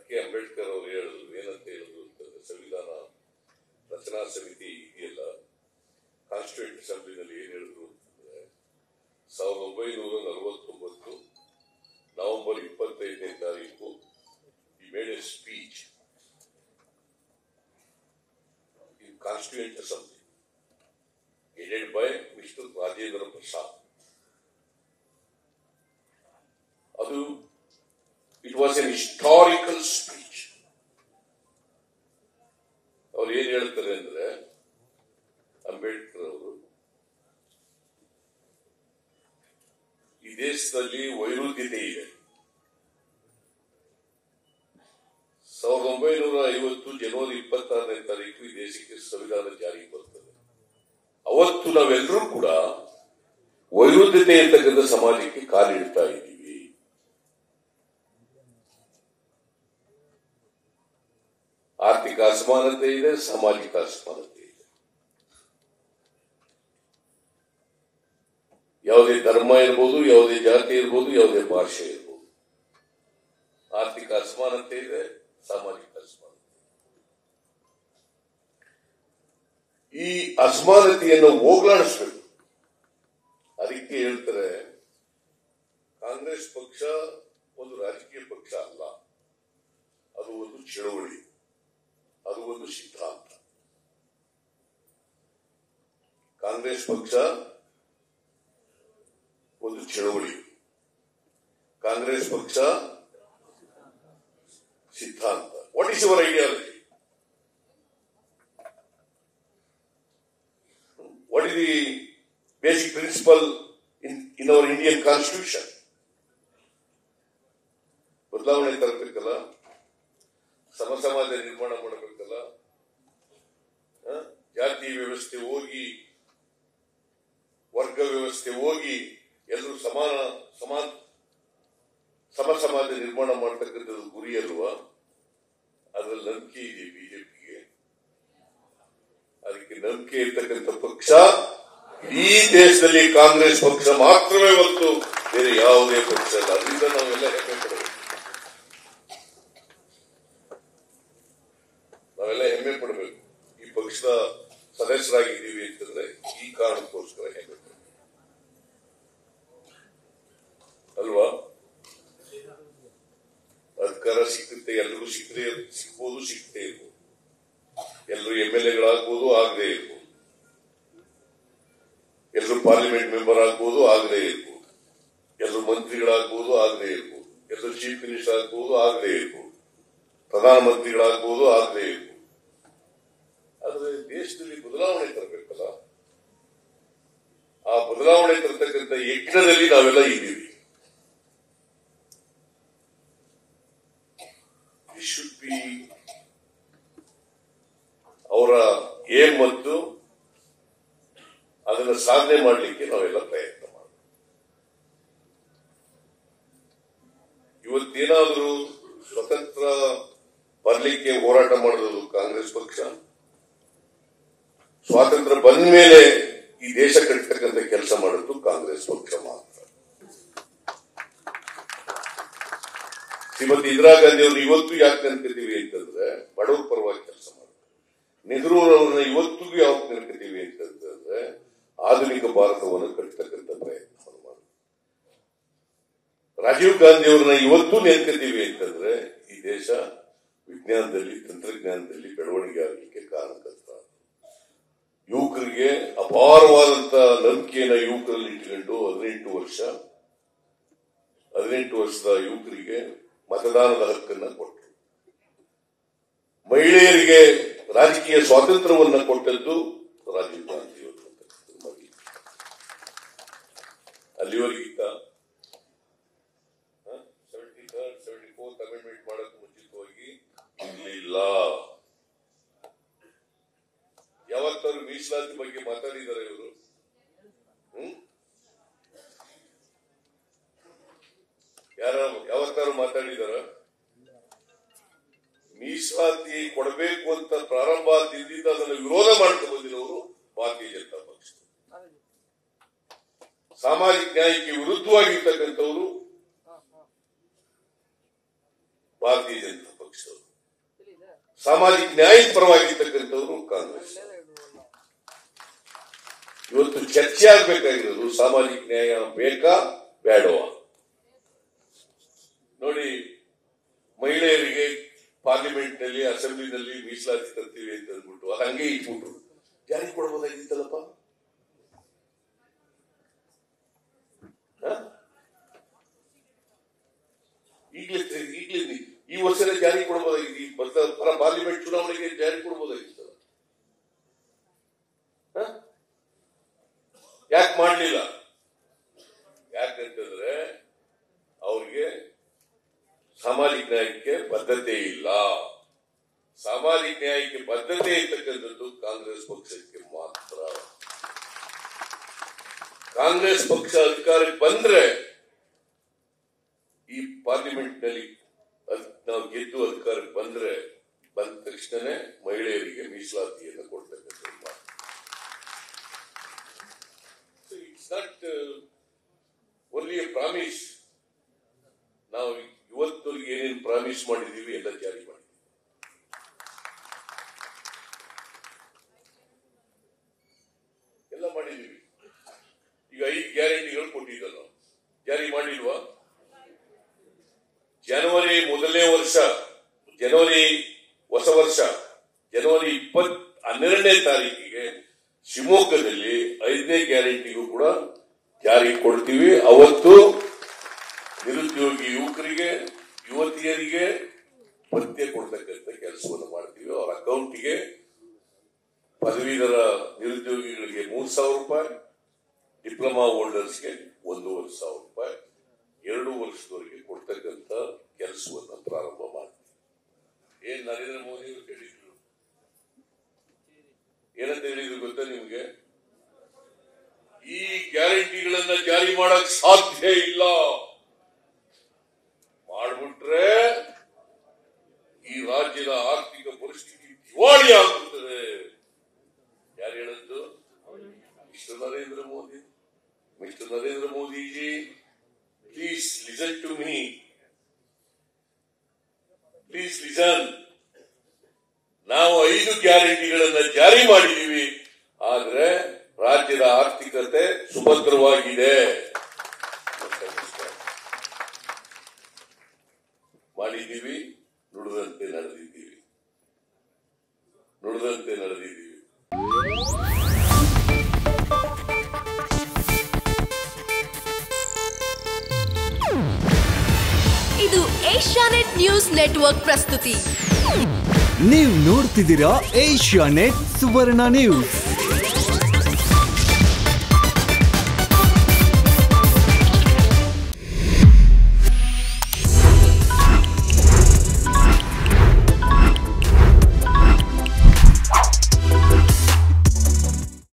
ಅದಕ್ಕೆ ಅಂಬೇಡ್ಕರ್ ಅವರು ಹೇಳಿದ್ರು ಏನಂತ ಹೇಳಿದ್ರು ಅಂತಂದ್ರೆ ಸಂವಿಧಾನ ರಚನಾ ಸಮಿತಿ ಇದೆಯಲ್ಲ ಕಾನ್ಸ್ಟಿಟ್ಯೂಂಟ್ ಅಸೆಂಬ್ಲಿನಲ್ಲಿ ಏನ್ ಹೇಳಿದ್ರು ಅಂತಂದ್ರೆ ಸಾವಿರದ ಒಂಬೈನೂರ ನಲವತ್ತೊಂಬತ್ತು ನವೆಂಬರ್ ಇಪ್ಪತ್ತೈದನೇ ತಾರೀಕು ಈ made a speech in Constituent Assembly, headed by Mr. Rajendra Prasad. ಅದು it was an historical speech ಅವ್ರು ಏನ್ ಹೇಳ್ತಾರೆ ಅಂದ್ರೆ ಅಂಬೇಡ್ಕರ್ ಅವರು ಈ ದೇಶದಲ್ಲಿ ವೈರುಧ್ಯತೆ ಇದೆ ಸಾವಿರದ ಒಂಬೈನೂರ ಐವತ್ತು ಜನವರಿ ಇಪ್ಪತ್ತಾರನೇ ತಾರೀಕು ಈ ದೇಶಕ್ಕೆ ಸಂವಿಧಾನ ಜಾರಿಗೆ ಬರ್ತದೆ ಅವತ್ತು ನಾವೆಲ್ಲರೂ ಕೂಡ ವೈರುಧ್ಯತೆ ಇರ್ತಕ್ಕಂಥ ಸಮಾಜಕ್ಕೆ ಕಾಲಿಡ್ತಾ ಇದ್ದೀವಿ ಆರ್ಥಿಕ ಅಸಮಾನತೆ ಇದೆ ಸಾಮಾಜಿಕ ಅಸಮಾನತೆ ಇದೆ ಯಾವುದೇ ಧರ್ಮ ಇರ್ಬೋದು ಯಾವುದೇ ಜಾತಿ ಇರ್ಬೋದು ಯಾವುದೇ ಭಾಷೆ ಇರ್ಬೋದು ಆರ್ಥಿಕ ಅಸಮಾನತೆ ಇದೆ ಸಾಮಾಜಿಕ ಅಸಮಾನತೆ ಈ ಅಸಮಾನತೆಯನ್ನು ಹೋಗ್ಲಾಡಿಸ್ಬೇಕು ಅದಕ್ಕೆ ಹೇಳ್ತಾರೆ ಕಾಂಗ್ರೆಸ್ ಪಕ್ಷ ಒಂದು ರಾಜಕೀಯ ಪಕ್ಷ ಅಲ್ಲ ಅದು ಒಂದು ಚಳವಳಿ ಅದು ಒಂದು ಸಿದ್ಧಾಂತ ಕಾಂಗ್ರೆಸ್ ಪಕ್ಷ ಒಂದು ಚಳವಳಿ ಕಾಂಗ್ರೆಸ್ ಪಕ್ಷ ಸಿದ್ಧಾಂತ what is your ideology what is the basic principle in in our Indian constitution ಬದಲಾವಣೆ ತರಬೇಕಲ್ಲ ಸಮ ಸಮಾಜ ನಿರ್ಮಾಣ ಮಾಡಬೇಕಲ್ಲ ಆ? ಜಾತಿ ವ್ಯವಸ್ಥೆ ಹೋಗಿ ವರ್ಗ ವ್ಯವಸ್ಥೆ ಹೋಗಿ ಎಲ್ಲರೂ ಸಮಾನ ಸಮಾನ ಸಮ ಸಮಾಜ ನಿರ್ಮಾಣ ಮಾಡ್ತಕ್ಕಂಥದ್ದು ಗುರಿ ಅಲ್ವಾ ಅದರಲ್ಲಿ ನಂಬಿಕೆ ಇದೆ ಬಿಜೆಪಿಗೆ ಅದಕ್ಕೆ ನಂಬಿಕೆ ಇರ್ತಕ್ಕಂಥ ಪಕ್ಷ ಈ ದೇಶದಲ್ಲಿ ಕಾಂಗ್ರೆಸ್ ಪಕ್ಷ ಮಾತ್ರವೇ ಹೊರತು ಬೇರೆ ಯಾವುದೇ ಪಕ್ಷ ಅಲ್ಲ ಅದರಿಂದ ನಾವೆಲ್ಲ ಹೆಮ್ಮೆ ಪಡಬೇಕು ನಾವೆಲ್ಲ ಹೆಮ್ಮೆ ಪಡಬೇಕು ಈ ಪಕ್ಷದ ಸದಸ್ಯರಾಗಿದ್ದೀವಿ ಅಂತಂದ್ರೆ ಈ ಕಾರಣಕ್ಕೋಸ್ಕರ ಹೆಮ್ಮೆ ಪಡಬೇಕು ಅಲ್ವಾ ಅಧಿಕಾರ ಸಿಕ್ಕುತ್ತೆ ಎಲ್ರಿಗೂ ಸಿಕ್ಕದೆ ಸಿಗ್ಬೋದು ಸಿಕ್ಕದೇ ಇರ್ಬೋದು ಎಲ್ಲರೂ ಎಂ ಎಲ್ ಎಗಳಾಗ್ಬೋದು ಆಗದೆ ಇರ್ಬೋದು ಎಲ್ಲರೂ ಪಾರ್ಲಿಮೆಂಟ್ ಮೆಂಬರ್ ಆಗ್ಬೋದು ಆಗದೆ ಇರ್ಬೋದು ಎಲ್ಲರೂ ಮಂತ್ರಿಗಳಾಗ್ಬೋದು ಆಗದೆ ಇರ್ಬೋದು ಎಲ್ಲರೂ ಚೀಫ್ ಮಿನಿಸ್ಟರ್ ಆಗ್ಬೋದು ಆಗದೆ ಇರ್ಬೋದು ಪ್ರಧಾನಮಂತ್ರಿಗಳಾಗ್ಬೋದು ಆಗದೆ ಇರ್ಬೋದು ಆದ್ರೆ ದೇಶದಲ್ಲಿ ಬದಲಾವಣೆ ತರಬೇಕಲ್ಲ ಆ ಬದಲಾವಣೆ ತರತಕ್ಕಂಥ ಯಜ್ಞದಲ್ಲಿ ನಾವೆಲ್ಲ ಇದ್ದೀವಿ ಶುಡ್ ಬಿ ಅವರ ಏಮ್ ಮತ್ತು ಅದನ್ನು ಸಾಧನೆ ಮಾಡಲಿಕ್ಕೆ ನಾವೆಲ್ಲ ಪ್ರಯತ್ನ ಮಾಡಬೇಕು ಇವತ್ತೇನಾದರೂ ಸ್ವತಂತ್ರ ಬರಲಿಕ್ಕೆ ಹೋರಾಟ ಮಾಡಿದ್ರು ಕಾಂಗ್ರೆಸ್ ಪಕ್ಷ ಸ್ವಾತಂತ್ರ್ಯ ಬಂದ ಮೇಲೆ ಈ ದೇಶ ಕಟ್ಟತಕ್ಕಂಥ ಕೆಲಸ ಮಾಡಿದ್ದು ಕಾಂಗ್ರೆಸ್ ಪಕ್ಷ ಮಾತ್ರ ಶ್ರೀಮತಿ ಇಂದಿರಾ ಗಾಂಧಿ ಅವರು ಇವತ್ತು ಯಾಕೆ ನೆನ್ಕೋತೀವಿ ಅಂತಂದ್ರೆ ಬಡವರ ಪರವಾಗಿ ಕೆಲಸ ಮಾಡಿದ್ರು ನೆಹರು ಅವರನ್ನ ಇವತ್ತಿಗೂ ಯಾಕೆ ನೆನ್ಕೋತೀವಿ ಅಂತಂದ್ರೆ ಆಧುನಿಕ ಭಾರತವನ್ನು ಕಟ್ಟತಕ್ಕಂಥ ಪ್ರಯತ್ನವನ್ನು ಮಾಡಿದ್ರು ರಾಜೀವ್ ಗಾಂಧಿ ಅವರನ್ನ ಇವತ್ತು ನೆನ್ಕೋತೀವಿ ಅಂತಂದ್ರೆ ಈ ದೇಶ ವಿಜ್ಞಾನದಲ್ಲಿ ತಂತ್ರಜ್ಞಾನದಲ್ಲಿ ಬೆಳವಣಿಗೆ ಆಗಲಿಕ್ಕೆ ಕಾರಣಕರ್ತ ಯುವಕರಿಗೆ ಅಪಾರವಾದಂತ ನಂಬಿಕೆಯನ್ನ ಯುವಕರಲ್ಲಿ ಇಟ್ಕೊಂಡು ಹದಿನೆಂಟು ವರ್ಷ ಹದಿನೆಂಟು ವರ್ಷದ ಯುವಕರಿಗೆ ಮತದಾನದ ಹಕ್ಕನ್ನ ಕೊಟ್ಟರು ಮಹಿಳೆಯರಿಗೆ ರಾಜಕೀಯ ಸ್ವಾತಂತ್ರ್ಯವನ್ನ ಕೊಟ್ಟದ್ದು ರಾಜೀವ್ ಗಾಂಧಿ ಅವರು ಅಂತಕ್ಕಂಥದ್ದು ಮೊದಲು. ಅಲ್ಲಿವರೆಗಿಂತ seventy third seventy fourth amendment ಮಾಡಕ್ ಮುಂಚಿತವಾಗಿ ಇರಲಿಲ್ಲ ಯಾವತ್ತಾದ್ರು ಮೀಸಲಾತಿ ಬಗ್ಗೆ ಮಾತಾಡಿದ್ದಾರೆ ಇವರು ಹ್ಮ್ ಯಾರ ಯಾವತ್ತಾರು ಮಾತಾಡಿದಾರ ಮೀಸಲಾತಿ ಕೊಡಬೇಕು ಅಂತ ಪ್ರಾರಂಭ ಆದ್ದಿಂದ ಅದನ್ನು ವಿರೋಧ ಮಾಡ್ಕೊಂಡು ಬಂದಿರೋರು ಭಾರತೀಯ ಜನತಾ ಪಕ್ಷ ಸಾಮಾಜಿಕ ನ್ಯಾಯಕ್ಕೆ ವಿರುದ್ಧವಾಗಿರ್ತಕ್ಕಂಥವರು ಭಾರತೀಯ ಜನತಾ ಪಕ್ಷ ಪಕ್ಷದವರು ಸಾಮಾಜಿಕ ನ್ಯಾಯದ ಪರವಾಗಿರ್ತಕ್ಕಂಥವ್ರು ಕಾಂಗ್ರೆಸ್ ಇವತ್ತು ಚರ್ಚೆ ಆಗ್ಬೇಕಾಗಿರೋದು ಸಾಮಾಜಿಕ ನ್ಯಾಯ ಬೇಕಾ ಬೇಡವಾ ನೋಡಿ ಮಹಿಳೆಯರಿಗೆ ಪಾರ್ಲಿಮೆಂಟ್ ನಲ್ಲಿ ಅಸೆಂಬ್ಲಿನಲ್ಲಿ ಮೀಸಲಾತಿ ತರ್ತೀವಿ ಅಂತ ಅಂದ್ಬಿಟ್ಟು ಅದು ಹಂಗೆ ಇಟ್ಬಿಟ್ರು ಜಾರಿ ಕೊಡಬಹುದಾಗಿತ್ತಲ್ಲಪ್ಪ ಹ? ಈಗಲೇ ಈಗಲೇ ನೀ- ಈ ವರ್ಷನೇ ಜಾರಿ ಕೊಡಬಹುದಾಗಿತ್ತು ಈ ಬರ್ತಾ ಬರೋ ಪಾರ್ಲಿಮೆಂಟ್ ಚುನಾವಣೆಗೆ ಜಾರಿ ಕೊಡಬಹುದಾಗಿತ್ತಲ್ಲ ಹ? ಯಾಕೆ ಮಾಡಲಿಲ್ಲ ಯಾಕಂತಂದ್ರೆ ಅವ್ರಿಗೆ ಸಾಮಾಜಿಕ ನ್ಯಾಯಕ್ಕೆ ಬದ್ಧತೆ ಇಲ್ಲ ಸಾಮಾಜಿಕ ನ್ಯಾಯಕ್ಕೆ ಬದ್ಧತೆ ಇರ್ತಕ್ಕಂಥದ್ದು ಕಾಂಗ್ರೆಸ್ ಪಕ್ಷಕ್ಕೆ ಮಾತ್ರ ಕಾಂಗ್ರೆಸ್ ಪಕ್ಷ ಅಧಿಕಾರಕ್ಕೆ ಬಂದ್ರೆ ಈ ಪಾರ್ಲಿಮೆಂಟ್ ನಲ್ಲಿ ಅದ್- ನಾವು ಗೆದ್ದು ಅಧಿಕಾರಕ್ಕೆ ಬಂದ್ರೆ ಬಂದ ತಕ್ಷಣನೇ ಮಹಿಳೆಯರಿಗೆ ಮೀಸಲಾತಿಯನ್ನು ಕೊಡ್ತಕ್ಕಂಥದ್ದು ಮಾತು. So it's not uh, only a promise. ನಾವು ಇವತ್ತವರೆಗೆ ಏನೇನು ಪ್ರಾಮಿಸ್ ಮಾಡಿದೀವಿ ಎಲ್ಲ ಜಾರಿ ಮಾಡಿದ್ದೀವಿ ಎಲ್ಲ ಮಾಡಿದೀವಿ ಈಗ ಐದು ಗ್ಯಾರಂಟಿಗಳು ಕೊಟ್ಟಿದ್ದಲ್ಲ ಜಾರಿ ಮಾಡಿಲ್ವಾ ಜನವರಿ ಮೊದಲನೇ ವರ್ಷ ಜನವರಿ ಹೊಸ ವರ್ಷ ಜನವರಿ ಇಪ್ಪತ್ ಹನ್ನೆರಡನೇ ತಾರೀಕಿಗೆ ಶಿವಮೊಗ್ಗದಲ್ಲಿ ಐದನೇ ಗ್ಯಾರಂಟಿಗೂ ಕೂಡ ಜಾರಿ ಕೊಡ್ತೀವಿ ಅವತ್ತು ನಿರುದ್ಯೋಗಿ ಯುವಕರಿಗೆ ಯುವತಿಯರಿಗೆ ಭತ್ಯೆ ಕೊಡ್ತಕ್ಕಂಥ ಕೆಲಸವನ್ನು ಮಾಡ್ತೀವಿ ಅವರ ಅಕೌಂಟಿಗೆ ಪದವೀಧರ ನಿರುದ್ಯೋಗಿಗಳಿಗೆ ಮೂರ್ ಸಾವಿರ ರೂಪಾಯಿ ಡಿಪ್ಲೊಮಾ ಹೋಲ್ಡರ್ಸ್ಗೆ ಒಂದೂವರೆ ಸಾವಿರ ರೂಪಾಯಿ ಎರಡು ವರ್ಷದವರೆಗೆ ಕೊಡ್ತಕ್ಕಂಥ ಕೆಲಸವನ್ನು ಪ್ರಾರಂಭ ಮಾಡ್ತೀವಿ ಏನ್ ನರೇಂದ್ರ ಮೋದಿ ಅವರು ಹೇಳಿದ್ರು ಏನಂತ ಹೇಳಿದ್ರು ಗೊತ್ತಾ ನಿಮ್ಗೆ ಈ ಗ್ಯಾರಂಟಿಗಳನ್ನ ಜಾರಿ ಮಾಡಕ್ ಸಾಧ್ಯ ಇಲ್ಲ ಮಾಡ್ಬಿಟ್ರೆ ಈ ರಾಜ್ಯದ ಆರ್ಥಿಕ ಪರಿಸ್ಥಿತಿ ದಿವಾಳಿ ಆಗುತ್ತದೆ ಯಾರು ಹೇಳದ್ದು mister Narendra Modi mister Narendra Modiji please listen to me please listen ನಾವು ಐದು ಗ್ಯಾರಂಟಿಗಳನ್ನ ಜಾರಿ ಮಾಡಿದೀವಿ ಆದ್ರೆ ರಾಜ್ಯದ ಆರ್ಥಿಕತೆ ಸುಭದ್ರವಾಗಿದೆ ಮಾಡಿದ್ದೀವಿ ನುಡಿದಂತೆ ನಡೆದಿದ್ದೀವಿ ನುಡಿದಂತೆ ನಡೆದಿದ್ದೀವಿ ಇದು ಏಷ್ಯಾನೆಟ್ ನ್ಯೂಸ್ ನೆಟ್ವರ್ಕ್ ಪ್ರಸ್ತುತಿ ನೀವು ನೋಡ್ತಿದ್ದೀರಾ ಏಷ್ಯಾ ನೆಟ್ ಸುವರ್ಣ ನ್ಯೂಸ್